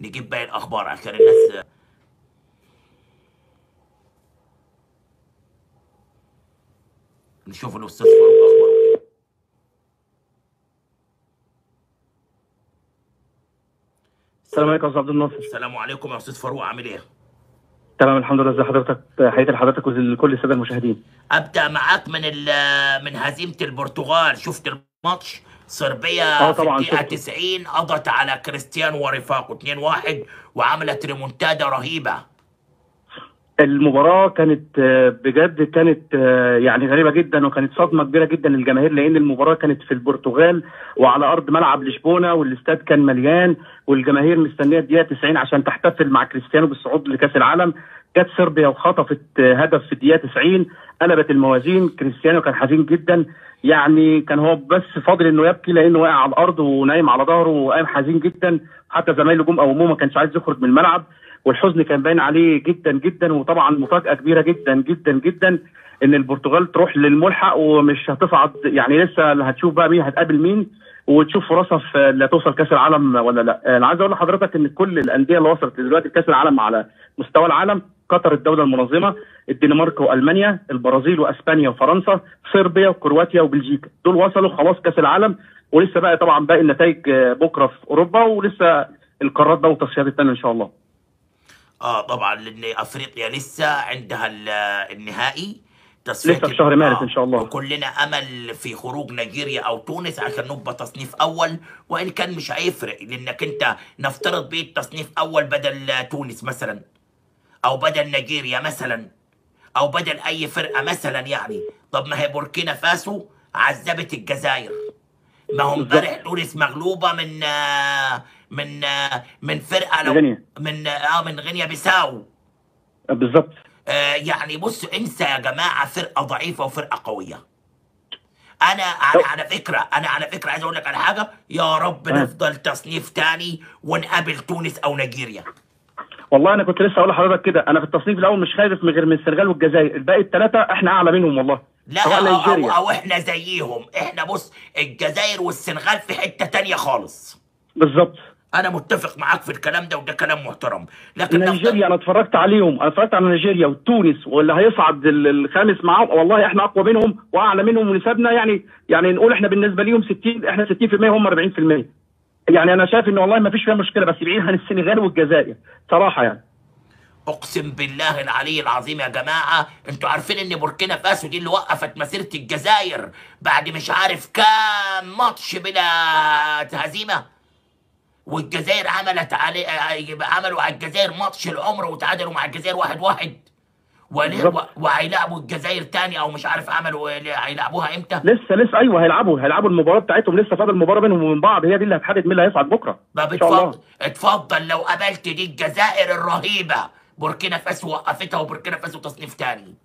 نجيب باقي الاخبار عشان الناس نشوف الاستاذ فاروق اخباره ايه السلام عليكم يا استاذ عبد الناصر السلام عليكم يا استاذ فاروق عامل ايه تمام الحمد لله ازي حضرتك حياتي لحضرتك ولكل الساده المشاهدين ابدا معاك من ال- من هزيمه البرتغال شفت الماتش صربيا اه في طبعا الدقيقه شفته 90 قضت على كريستيانو ورفاقه 2-1 وعملت ريمونتادا رهيبه المباراه كانت آه، بجد كانت آه، يعني غريبه جدا وكانت صدمه كبيره جدا للجماهير لان المباراه كانت في البرتغال وعلى ارض ملعب لشبونه والاستاد كان مليان والجماهير مستنيه الدقيقه 90 عشان تحتفل مع كريستيانو بالصعود لكاس العالم جت صربيا وخطفت آه، هدف في الدقيقه 90 قلبت الموازين كريستيانو كان حزين جدا يعني كان هو بس فاضل انه يبكي لانه واقع على الارض ونايم على ظهره وقام حزين جدا حتى زمايله جم قوموه ما كانش عايز يخرج من الملعب والحزن كان باين عليه جدا جدا وطبعا مفاجاه كبيره جدا جدا جدا ان البرتغال تروح للملحق ومش هتصعد يعني لسه هتشوف بقى مين هتقابل مين وتشوف فرصها في اللي توصل كاس العالم ولا لا انا عايز اقول لحضرتك ان كل الانديه اللي وصلت دلوقتي كاس العالم على مستوى العالم قطر الدوله المنظمه الدنمارك والمانيا البرازيل واسبانيا وفرنسا صربيا وكرواتيا وبلجيكا دول وصلوا خلاص كاس العالم ولسه بقى طبعا باقي النتائج آه، بكره في اوروبا ولسه القارات بقى والتصفيات الثانيه ان شاء الله اه طبعا لان افريقيا لسه عندها ال- النهائي تصفيه لسه في شهر مارس آه ان شاء الله وكلنا امل في خروج نيجيريا او تونس عشان نبقى تصنيف اول وان كان مش هيفرق لانك انت نفترض بيه تصنيف اول بدل تونس مثلا او بدل نيجيريا مثلا او بدل اي فرقه مثلا يعني طب ما هي بوركينا فاسو عذبت الجزائر ما هو بالظبط امبارح تونس مغلوبه من آه، من آه، من فرقه لو غينيا من اه من غينيا بيساو بالظبط آه يعني بص انسى يا جماعه فرقه ضعيفه وفرقه قويه انا انا على فكره انا على فكره عايز اقول لك على حاجه يا رب آه. نفضل تصنيف تاني ونقابل تونس او نيجيريا والله انا كنت لسه اقول لحضرتك كده انا في التصنيف الاول مش خايف من غير من السنغال والجزائر الباقي الثلاثه احنا اعلى منهم والله لا سواء أو, أو, نيجيريا او احنا زيهم احنا بص الجزائر والسنغال في حته تانية خالص بالظبط انا متفق معاك في الكلام ده وده كلام محترم لكن نفضل نيجيريا انا اتفرجت عليهم انا اتفرجت على نيجيريا وتونس واللي هيصعد ال- الخامس معاهم والله احنا اقوى منهم واعلى منهم ونسبنا يعني يعني نقول احنا بالنسبه ليهم 60 احنا 60% هم 40% يعني انا شايف ان والله ما فيش فيها مشكله بس بعيد عن السنغال والجزائر صراحه يعني اقسم بالله العلي العظيم يا جماعه انتوا عارفين ان بوركينا فاسو دي اللي وقفت مسيره الجزائر بعد مش عارف كام ماتش بلا هزيمه والجزائر عملت علي عملوا على الجزائر ماتش العمر وتعادلوا مع الجزائر واحد واحد ول- بالظبط و- وهيلعبوا الجزائر تاني او مش عارف عملوا هيلعبوها امتى لسه لسه ايوه هيلعبوا هيلعبوا المباراه بتاعتهم لسه فاضل مباراه بينهم وبين بعض هي دي اللي هتحدد مين اللي هيصعد بكره ما ان شاء الله بتفضل اتفضل لو قابلت دي الجزائر الرهيبه بوركينا فاسو وقفتها وبوركينا فاسو تصنيف تاني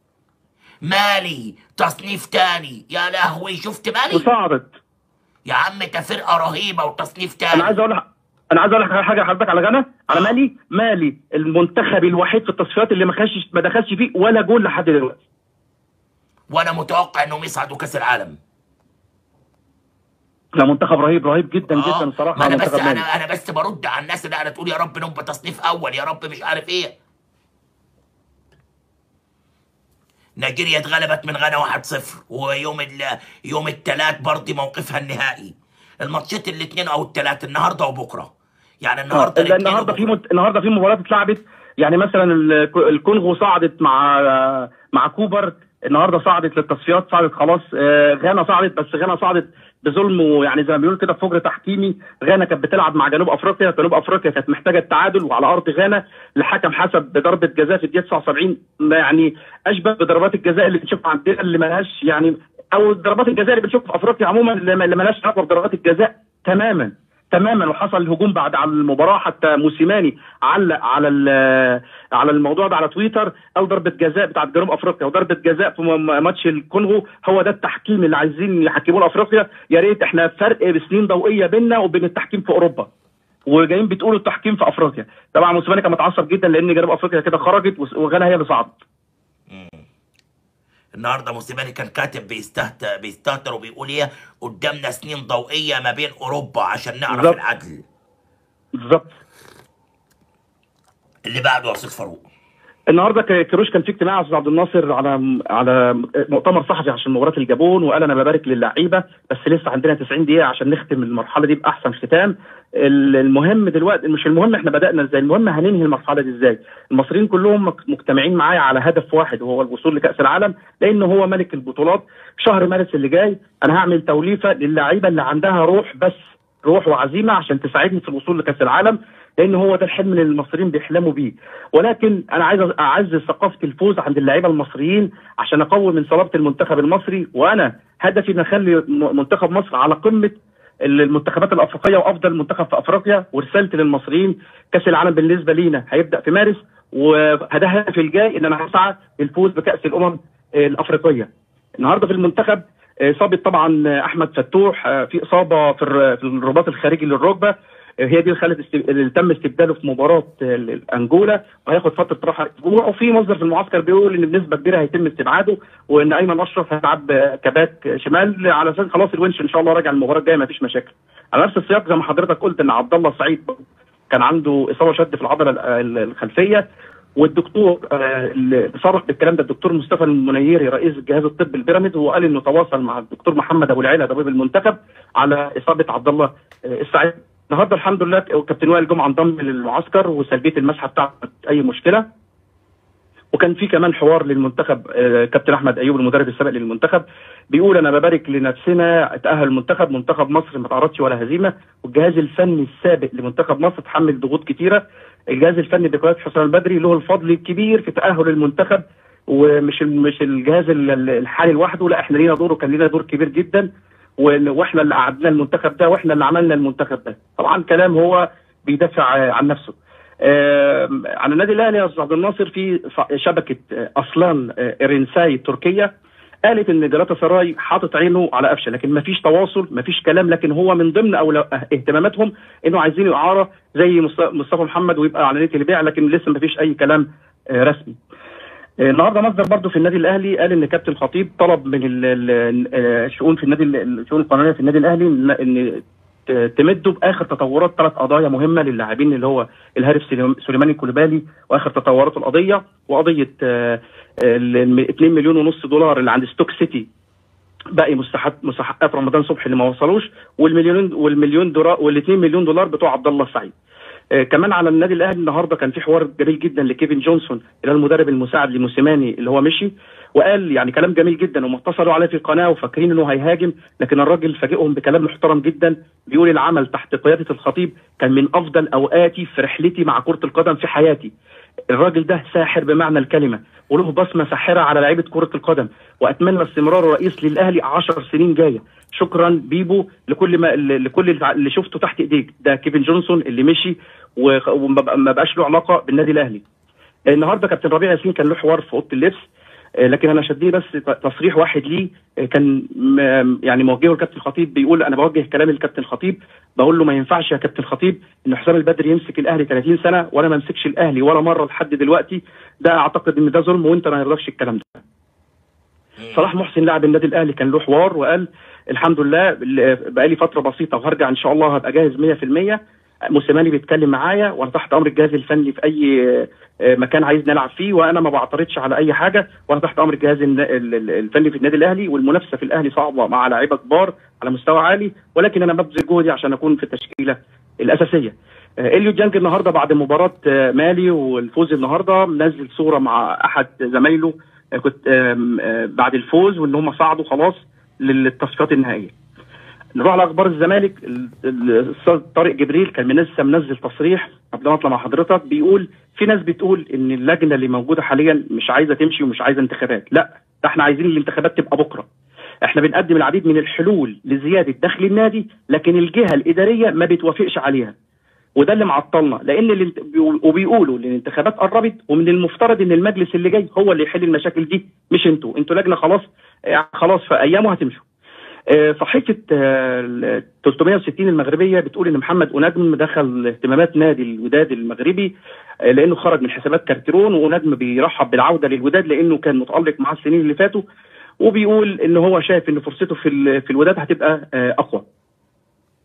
مالي تصنيف تاني يا لهوي شفت مالي وصعدت يا عم ده فرقه رهيبه وتصنيف انا تاني عايز اقول لك انا عايز اقول لك على حاجه حضرتك على غانا على اه مالي مالي المنتخب الوحيد في التصفيات اللي ما خشش ما دخلش فيه ولا جول لحد دلوقتي وانا متوقع انهم يصعدوا كاس العالم لا منتخب رهيب رهيب جدا جدا اه صراحه ما انا بس منتخب انا مالي انا بس برد على الناس اللي قاعده تقول يا رب نبقى تصنيف اول يا رب مش عارف ايه نيجيريا اتغلبت من غانا 1-0 ويوم ال يوم الثلاث برضه موقفها النهائي الماتشات الاثنين او الثلاث النهارده وبكره يعني اه النهارده لا، الاثنين النهارده في وبكره مت... النهارده في مباريات اتلعبت يعني مثلا الك- الكونغو صعدت مع مع كوبر النهارده صعدت للتصفيات صعدت خلاص آه، غانا صعدت بس غانا صعدت بظلم ويعني زي ما بيقولوا كده فجر تحكيمي غانا كانت بتلعب مع جنوب افريقيا جنوب افريقيا كانت محتاجه التعادل وعلى ارض غانا الحكم حسب بضربه جزاء في الدقيقه 79 ما يعني اشبه بضربات الجزاء اللي بنشوفها عندنا اللي ملهاش يعني او ضربات الجزاء اللي بنشوفها في افريقيا عموما اللي اللي ملهاش علاقه بضربات الجزاء تماما تماما وحصل هجوم بعد على المباراه حتى موسيماني علق على ال- على الموضوع ده على تويتر قال ضربه جزاء بتاعت جنوب افريقيا وضربه جزاء في م- ماتش الكونغو هو ده التحكيم اللي عايزين يحكموه لافريقيا يا ريت احنا فرق بسنين ضوئيه بيننا وبين التحكيم في اوروبا وجايين بتقولوا التحكيم في افريقيا طبعا موسيماني كان متعصب جدا لان جنوب افريقيا كده خرجت وس- وغانا هي اللي صعدت مم. النهارده موسيماني كان كاتب بيستهتر بيستهتر وبيقول ايه قدامنا سنين ضوئيه ما بين اوروبا عشان نعرف بالظبط العدل بالظبط اللي بعده يا استاذ فاروق النهارده ك- كروش كان في اجتماع يا استاذ عبد الناصر على على مؤتمر صحفي عشان مباراه الجابون وقال انا ببارك للعيبه بس لسه عندنا 90 دقيقه عشان نختم المرحله دي باحسن ختام ال- المهم دلوقتي مش المهم احنا بدانا ازاي المهم هننهي المرحله دي ازاي المصريين كلهم مك- مجتمعين معايا على هدف واحد وهو الوصول لكاس العالم لان هو ملك البطولات شهر مارس اللي جاي انا هعمل توليفه للعيبه اللي عندها روح بس روح وعزيمه عشان تساعدني في الوصول لكاس العالم لان هو ده الحلم اللي المصريين بيحلموا بيه ولكن انا عايز اعزز ثقافه الفوز عند اللعيبه المصريين عشان اقوي من صلابه المنتخب المصري وانا هدفي ان اخلي م- منتخب مصر على قمه المنتخبات الافريقيه وافضل منتخب في افريقيا ورسالتي للمصريين كاس العالم بالنسبه لينا هيبدا في مارس وهدفي الجاي ان انا هسعى للفوز بكاس الامم الافريقيه النهارده في المنتخب اصابه طبعا احمد فتوح آه، في اصابه في الر- في الرباط الخارجي للركبه آه، هي دي اللي خلت است- اللي تم استبداله في مباراه آه، انجولا وهياخد فتره راحه اسبوع وفي مصدر في المعسكر بيقول ان بنسبه كبيره هيتم استبعاده وان ايمن اشرف هيلعب آه، كباك شمال على اساس خلاص الونش ان شاء الله راجع المباراه الجايه مفيش مشاكل على نفس السياق زي ما حضرتك قلت ان عبد الله سعيد كان عنده اصابه شد في العضله ال- ال- الخلفيه والدكتور آه، اللي صرح بالكلام ده الدكتور مصطفى المنيري رئيس جهاز الطب البيراميد وقال انه تواصل مع الدكتور محمد ابو العلا طبيب المنتخب على اصابه عبد الله آه، السعيد النهارده الحمد لله كابتن وائل جمعه انضم للمعسكر وسلبيه المسحه بتاعته اي مشكله وكان في كمان حوار للمنتخب آه، كابتن احمد ايوب المدرب السابق للمنتخب بيقول انا ببارك لنفسنا تاهل المنتخب منتخب مصر ما تعرضش ولا هزيمه والجهاز الفني السابق لمنتخب مصر تحمل ضغوط كتيره الجهاز الفني بقياده حسام البدري له الفضل الكبير في تاهل المنتخب ومش مش الجهاز ال- ال- الحالي لوحده لا احنا لينا دور وكان لينا دور كبير جدا وإن- واحنا اللي قعدنا المنتخب ده واحنا اللي عملنا المنتخب ده طبعا كلام هو بيدافع آه، عن نفسه آم، عن النادي الاهلي يا استاذ عبد الناصر في ص- شبكه آه، اصلان آه، ارنساي التركيه قالت ان جلاتا سراي حاطط عينه على قفشه لكن ما فيش تواصل ما فيش كلام لكن هو من ضمن أولو اهتماماتهم انه عايزين اعاره زي مص- مصطفى محمد ويبقى على نيه البيع لكن لسه ما فيش اي كلام آه، رسمي آه، النهارده مصدر برضه في النادي الاهلي قال ان كابتن خطيب طلب من ال- ال- آه، الشؤون في النادي ال- الشؤون القانونيه في النادي الاهلي ان إن ت- تمدوا باخر تطورات ثلاث قضايا مهمه للاعبين اللي هو الهارف سليم- سليماني الكوليبالي واخر تطورات القضيه وقضيه آه، ال 2 مليون ونص دولار اللي عند ستوك سيتي باقي مستحق مستحقات رمضان صبحي اللي ما وصلوش والمليون والمليون دولار وال2 مليون دولار بتوع عبد الله السعيد آه، كمان على النادي الاهلي النهارده كان في حوار جميل جدا لكيفن جونسون اللي هو المدرب المساعد لموسيماني اللي هو مشي وقال يعني كلام جميل جدا هم اتصلوا عليه في القناه وفاكرين انه هيهاجم لكن الراجل فاجئهم بكلام محترم جدا بيقول العمل تحت قياده الخطيب كان من افضل اوقاتي في رحلتي مع كره القدم في حياتي الراجل ده ساحر بمعنى الكلمه وله بصمه ساحره على لعيبه كره القدم واتمنى استمراره رئيس للاهلي 10 سنين جايه شكرا بيبو لكل ما لكل اللي شفته تحت ايديك ده كيفن جونسون اللي مشي و- وما بق- ما بقاش له علاقه بالنادي الاهلي النهارده كابتن ربيع ياسين كان له حوار في اوضه اللبس آه، لكن انا شدني بس ت- تصريح واحد ليه آه، كان م- يعني موجهه لكابتن الخطيب بيقول انا بوجه كلامي لكابتن الخطيب بقول له ما ينفعش يا كابتن الخطيب ان حسام البدري يمسك الاهلي 30 سنه وانا ما امسكش الاهلي ولا مره لحد دلوقتي ده اعتقد ان ده ظلم وانت ما يرضكش الكلام ده صلاح محسن لاعب النادي الاهلي كان له حوار وقال الحمد لله بقالي فتره بسيطه وهرجع ان شاء الله هبقى جاهز 100% موسيماني بيتكلم معايا وانا تحت امر الجهاز الفني في اي آه، مكان عايز نلعب فيه وانا ما بعترضش على اي حاجه وانا تحت امر الجهاز الن- ال- ال- الفني في النادي الاهلي والمنافسه في الاهلي صعبه مع لعيبه كبار على مستوى عالي ولكن انا ببذل جهدي عشان اكون في التشكيله الاساسيه آه، اليو ديانج النهارده بعد مباراه آه، مالي والفوز النهارده منزل صوره مع احد زمايله آه، كنت آم، آه، بعد الفوز وان هم صعدوا خلاص للتصفيات النهائيه نروح على اخبار الزمالك ال- ال- الاستاذ طارق جبريل كان من لسه منزل تصريح قبل ما اطلع مع حضرتك بيقول في ناس بتقول ان اللجنه اللي موجوده حاليا مش عايزه تمشي ومش عايزه انتخابات لا ده احنا عايزين الانتخابات تبقى بكره احنا بنقدم العديد من الحلول لزياده دخل النادي لكن الجهه الاداريه ما بتوافقش عليها وده اللي معطلنا لان الانت... وبيقولوا ان الانتخابات قربت ومن المفترض ان المجلس اللي جاي هو اللي يحل المشاكل دي مش انتوا انتوا لجنه خلاص آه، خلاص في ايامه هتمشوا آه، صحيفه آه، ال 360 المغربيه بتقول ان محمد أنجم دخل اهتمامات نادي الوداد المغربي آه، لانه خرج من حسابات كارتيرون وأنجم بيرحب بالعوده للوداد لانه كان متالق معاه السنين اللي فاتوا وبيقول ان هو شايف ان فرصته في ال- في الوداد هتبقى آه، اقوى.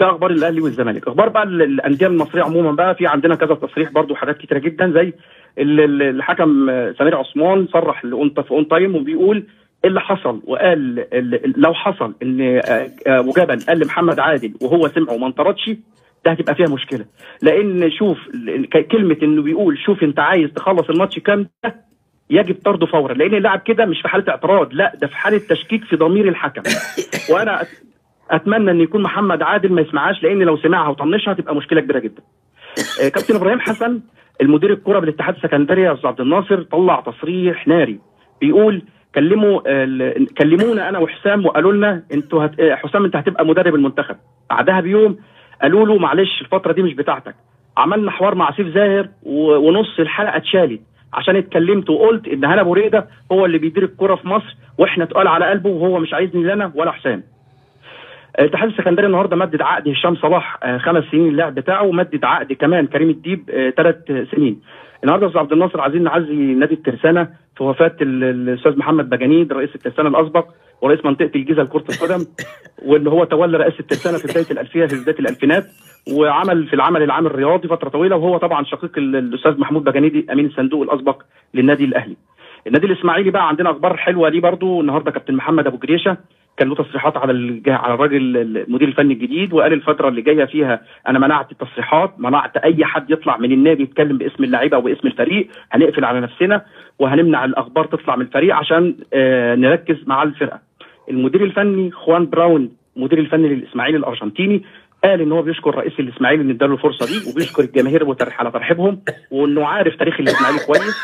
ده اخبار الاهلي والزمالك اخبار بقى ال- الانديه المصريه عموما بقى في عندنا كذا تصريح برضو حاجات كتيره جدا زي ال- ال- الحكم آه، سمير عثمان صرح لأون- في اون تايم وبيقول إيه اللي حصل وقال ال- ال- لو حصل ان آه، آه، وجبل قال لمحمد عادل وهو سمعه وما انطردش ده هتبقى فيها مشكله لان شوف ال- ك- كلمه انه بيقول شوف انت عايز تخلص الماتش كام ده يجب طرده فورا لان اللاعب كده مش في حاله اعتراض لا ده في حاله تشكيك في ضمير الحكم وانا أت- اتمنى ان يكون محمد عادل ما يسمعهاش لان لو سمعها وطنشها هتبقى مشكله كبيره جدا آه، كابتن ابراهيم حسن المدير الكره بالاتحاد السكندري يا استاذ عبد الناصر طلع تصريح ناري بيقول كلموا ال- كلمونا انا وحسام وقالوا لنا انتوا هت... آه، حسام انت هتبقى مدرب المنتخب بعدها بيوم قالوا له معلش الفتره دي مش بتاعتك عملنا حوار مع سيف زاهر و... ونص الحلقه اتشالت عشان اتكلمت وقلت ان هنا ابو ريده هو اللي بيدير الكره في مصر واحنا تقال على قلبه وهو مش عايزني لا انا ولا حسام الاتحاد السكندري النهارده مدد عقد هشام صلاح آه، خمس سنين اللعب بتاعه ومدد عقد كمان كريم الديب ثلاث سنين النهارده استاذ عبد الناصر عايزين نعزي نادي الترسانه في وفاه ال- الاستاذ محمد بجانيد رئيس الترسانه الاسبق ورئيس منطقه الجيزه لكره القدم واللي هو تولى رئاسه الترسانه في بدايه الالفيه في بدايه الالفينات وعمل في العمل العام الرياضي فتره طويله وهو طبعا شقيق ال- الاستاذ محمود بجانيدي امين الصندوق الاسبق للنادي الاهلي النادي الاسماعيلي بقى عندنا اخبار حلوه ليه برضو النهارده كابتن محمد ابو جريشه كان له تصريحات على الج- على الراجل المدير الفني الجديد وقال الفتره اللي جايه فيها انا منعت التصريحات منعت اي حد يطلع من النادي يتكلم باسم اللعيبه او باسم الفريق هنقفل على نفسنا وهنمنع الاخبار تطلع من الفريق عشان آه، نركز مع الفرقه المدير الفني خوان براون المدير الفني للاسماعيلي الارجنتيني قال ان هو بيشكر رئيس الاسماعيلي ان اداله الفرصه دي وبيشكر الجماهير وترح- على ترحيبهم وانه عارف تاريخ الاسماعيلي كويس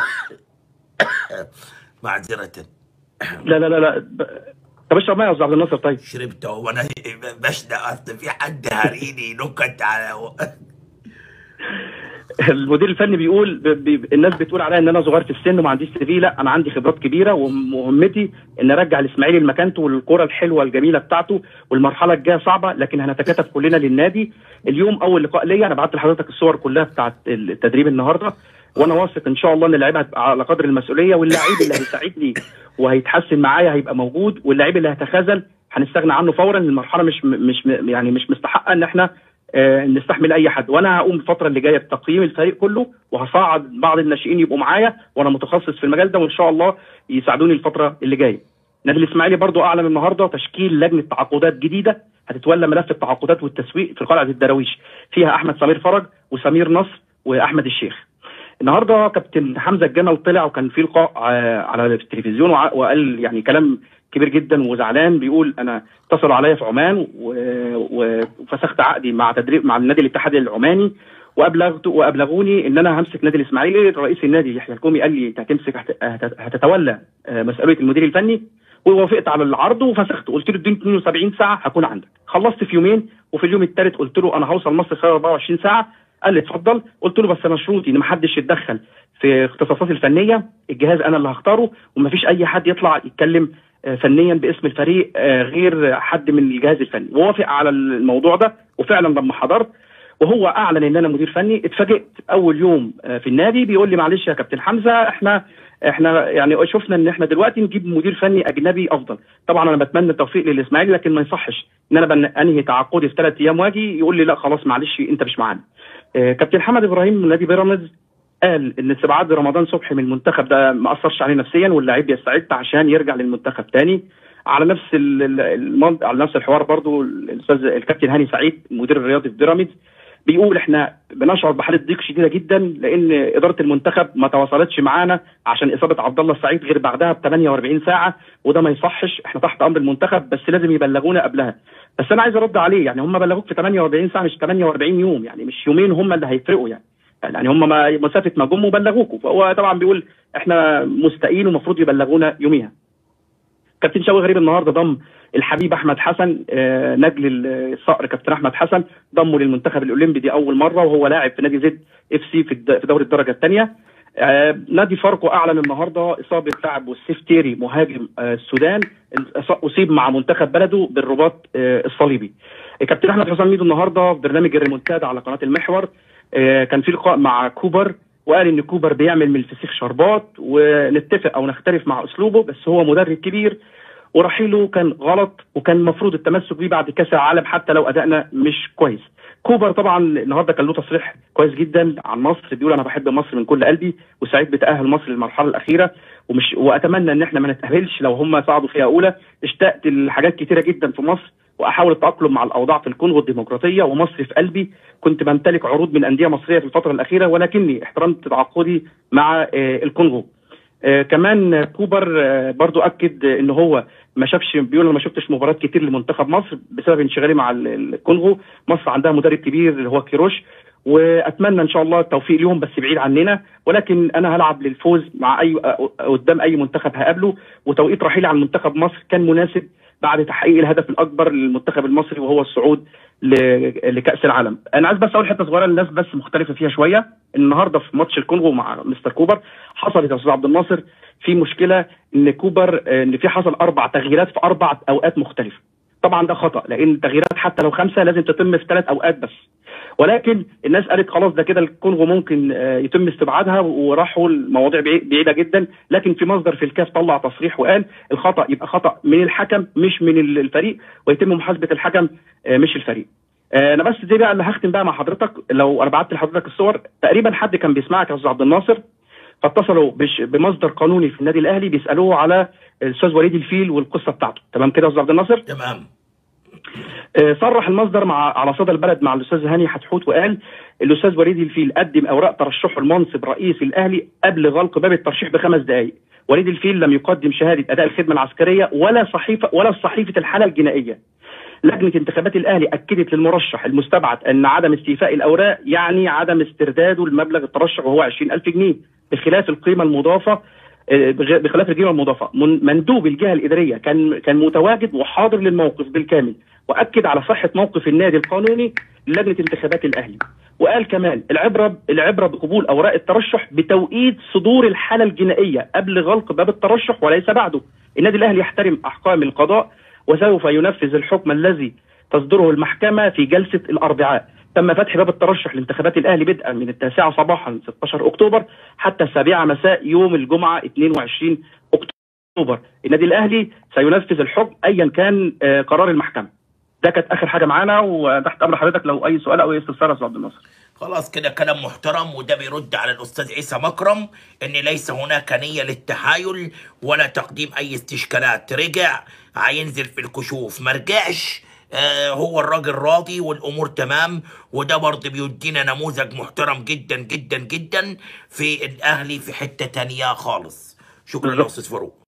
معذره لا لا لا لا ب- طب اشرب ميه يا استاذ عبد الناصر طيب شربته وانا بشنق اصل في حد هاريني نكت على المدير الفني بيقول ب... ب... الناس بتقول عليا ان انا صغير في السن وما عنديش سي في لا انا عندي خبرات كبيره ومهمتي ان ارجع الاسماعيلي لمكانته والكره الحلوه الجميله بتاعته والمرحله الجايه صعبه لكن هنتكاتف كلنا للنادي اليوم اول لقاء ليا انا بعت لحضرتك الصور كلها بتاعت التدريب النهارده وانا واثق ان شاء الله ان اللعيبه هتبقى على قدر المسؤوليه واللعيب اللي هيساعدني وهيتحسن معايا هيبقى موجود واللعيب اللي هيتخاذل هنستغنى عنه فورا المرحله مش مش يعني مش مستحقه ان احنا آه، نستحمل اي حد وانا هقوم الفتره اللي جايه بتقييم الفريق كله وهصعد بعض الناشئين يبقوا معايا وانا متخصص في المجال ده وان شاء الله يساعدوني الفتره اللي جايه النادي الاسماعيلي برضو اعلن النهارده تشكيل لجنه تعاقدات جديده هتتولى ملف التعاقدات والتسويق في قلعه الدراويش فيها احمد سمير فرج وسمير نصر واحمد الشيخ النهارده كابتن حمزه الجمل طلع وكان في لقاء آه، على التلفزيون وع- وقال يعني كلام كبير جدا وزعلان بيقول انا اتصلوا عليا في عمان و- و- وفسخت عقدي مع تدريب مع النادي الاتحادي العماني وابلغت وابلغوني ان انا همسك نادي الاسماعيلي رئيس النادي يحيى الكومي قال لي انت هتمسك هت- هت- هتتولى آه، مسؤوليه المدير الفني ووافقت على العرض وفسخت قلت له اديني 72 ساعه هكون عندك خلصت في يومين وفي اليوم الثالث قلت له انا هوصل مصر خلال 24 ساعه قال لي اتفضل قلت له بس انا شروطي ان محدش يتدخل في اختصاصاتي الفنيه الجهاز انا اللي هختاره ومفيش اي حد يطلع يتكلم آه، فنيا باسم الفريق آه، غير حد من الجهاز الفني ووافق على الموضوع ده وفعلا لما حضرت وهو اعلن ان انا مدير فني اتفاجئت اول يوم آه، في النادي بيقول لي معلش يا كابتن حمزه احنا احنا يعني شفنا ان احنا دلوقتي نجيب مدير فني اجنبي افضل طبعا انا بتمنى التوفيق للاسماعيلي لكن ما يصحش ان انا بن- انهي تعاقدي في ثلاث ايام واجي يقول لي لا خلاص معلش انت مش معانا آه، كابتن حمد ابراهيم من نادي بيراميدز قال ان استبعاد رمضان صبحي من المنتخب ده ما اثرش عليه نفسيا واللاعب يستعد عشان يرجع للمنتخب تاني على نفس ال- ال- المنط... على نفس الحوار برضو الاستاذ الكابتن هاني سعيد المدير الرياضي في بيراميدز بيقول احنا بنشعر بحاله ضيق شديده جدا لان اداره المنتخب ما تواصلتش معانا عشان اصابه عبد الله السعيد غير بعدها ب 48 ساعه وده ما يصحش احنا تحت امر المنتخب بس لازم يبلغونا قبلها بس انا عايز ارد عليه يعني هم بلغوك في 48 ساعه مش 48 يوم يعني مش يومين هم اللي هيفرقوا يعني يعني هم ما مسافه ما جم وبلغوكوا فهو طبعا بيقول احنا مستائين ومفروض يبلغونا يوميها كابتن شوقي غريب النهارده ضم الحبيب احمد حسن آه، نجل الصقر كابتن احمد حسن ضمه للمنتخب الاولمبي دي اول مره وهو لاعب في نادي زد اف سي في الد- في دوري الدرجه الثانيه آه، نادي فاركو اعلن النهارده اصابه لاعب والسيف تيري مهاجم آه، السودان الإص- اصيب مع منتخب بلده بالرباط آه، الصليبي كابتن احمد حسام ميدو النهارده في برنامج الريمونتادا على قناه المحور آه، كان في لقاء مع كوبر وقال ان كوبر بيعمل من الفسيخ شربات ونتفق او نختلف مع اسلوبه بس هو مدرب كبير ورحيله كان غلط وكان المفروض التمسك بيه بعد كاس العالم حتى لو ادائنا مش كويس كوبر طبعا النهارده كان له تصريح كويس جدا عن مصر بيقول انا بحب مصر من كل قلبي وسعيد بتاهل مصر للمرحله الاخيره ومش واتمنى ان احنا ما نتاهلش لو هم صعدوا فيها اولى اشتقت لحاجات كتيره جدا في مصر واحاول التاقلم مع الاوضاع في الكونغو الديمقراطيه ومصر في قلبي كنت بمتلك عروض من انديه مصريه في الفتره الاخيره ولكني احترمت تعاقدي مع آه، الكونغو آه، كمان كوبر آه، برضو اكد ان هو ما شافش بيقول انا ما شفتش مباريات كتير لمنتخب مصر بسبب انشغالي مع ال- الكونغو مصر عندها مدرب كبير اللي هو كيروش واتمنى ان شاء الله التوفيق ليهم بس بعيد عننا ولكن انا هلعب للفوز مع اي قدام اي منتخب هقابله وتوقيت رحيلي عن منتخب مصر كان مناسب بعد تحقيق الهدف الاكبر للمنتخب المصري وهو الصعود ل- لكاس العالم انا عايز بس اقول حته صغيره للناس بس مختلفه فيها شويه النهارده في ماتش الكونغو مع مستر كوبر حصلت يا استاذ عبد الناصر في مشكله ان كوبر آه، ان في حصل اربع تغييرات في اربع اوقات مختلفه طبعا ده خطا لان التغييرات حتى لو خمسه لازم تتم في ثلاث اوقات بس ولكن الناس قالت خلاص ده كده الكونغو ممكن آه، يتم استبعادها وراحوا المواضيع بعي- بعيده جدا لكن في مصدر في الكاف طلع تصريح وقال الخطا يبقى خطا من الحكم مش من ال- الفريق ويتم محاسبه الحكم آه، مش الفريق آه، انا بس دي بقى اللي هختم بقى مع حضرتك لو انا بعت لحضرتك الصور تقريبا حد كان بيسمعك يا استاذ عبد الناصر فاتصلوا بش- بمصدر قانوني في النادي الاهلي بيسالوه على الاستاذ وليد الفيل والقصه بتاعته تمام كده يا استاذ عبد الناصر تمام آه، صرح المصدر مع على صدى البلد مع الاستاذ هاني حتحوت وقال الاستاذ وليد الفيل قدم اوراق ترشحه لمنصب رئيس الاهلي قبل غلق باب الترشيح بخمس دقائق وليد الفيل لم يقدم شهاده اداء الخدمه العسكريه ولا صحيفه ولا صحيفه الحاله الجنائيه لجنه انتخابات الاهلي اكدت للمرشح المستبعد ان عدم استيفاء الاوراق يعني عدم استرداده لمبلغ الترشح وهو 20000 جنيه بخلاف القيمه المضافه آه، بغ- بخلاف القيمه المضافه من- مندوب الجهه الاداريه كان كان متواجد وحاضر للموقف بالكامل واكد على صحه موقف النادي القانوني لجنه انتخابات الاهلي وقال كمان العبره العبره بقبول اوراق الترشح بتوقيت صدور الحاله الجنائيه قبل غلق باب الترشح وليس بعده النادي الاهلي يحترم احكام القضاء وسوف ينفذ الحكم الذي تصدره المحكمه في جلسه الاربعاء تم فتح باب الترشح لانتخابات الاهلي بدءا من التاسعه صباحا 16 اكتوبر حتى السابعه مساء يوم الجمعه 22 اكتوبر النادي الاهلي سينفذ الحكم ايا كان آه، قرار المحكمه ده كانت اخر حاجه معانا وتحت امر حضرتك لو اي سؤال او اي استفسار يا استاذ عبد الناصر خلاص كده كلام محترم وده بيرد على الاستاذ عيسى مكرم ان ليس هناك نيه للتحايل ولا تقديم اي استشكالات رجع هينزل في الكشوف ما رجعش آه هو الراجل راضي والامور تمام وده برضه بيدينا نموذج محترم جدا جدا جدا في الاهلي في حته تانية خالص شكرا يا بالظبط. استاذ فاروق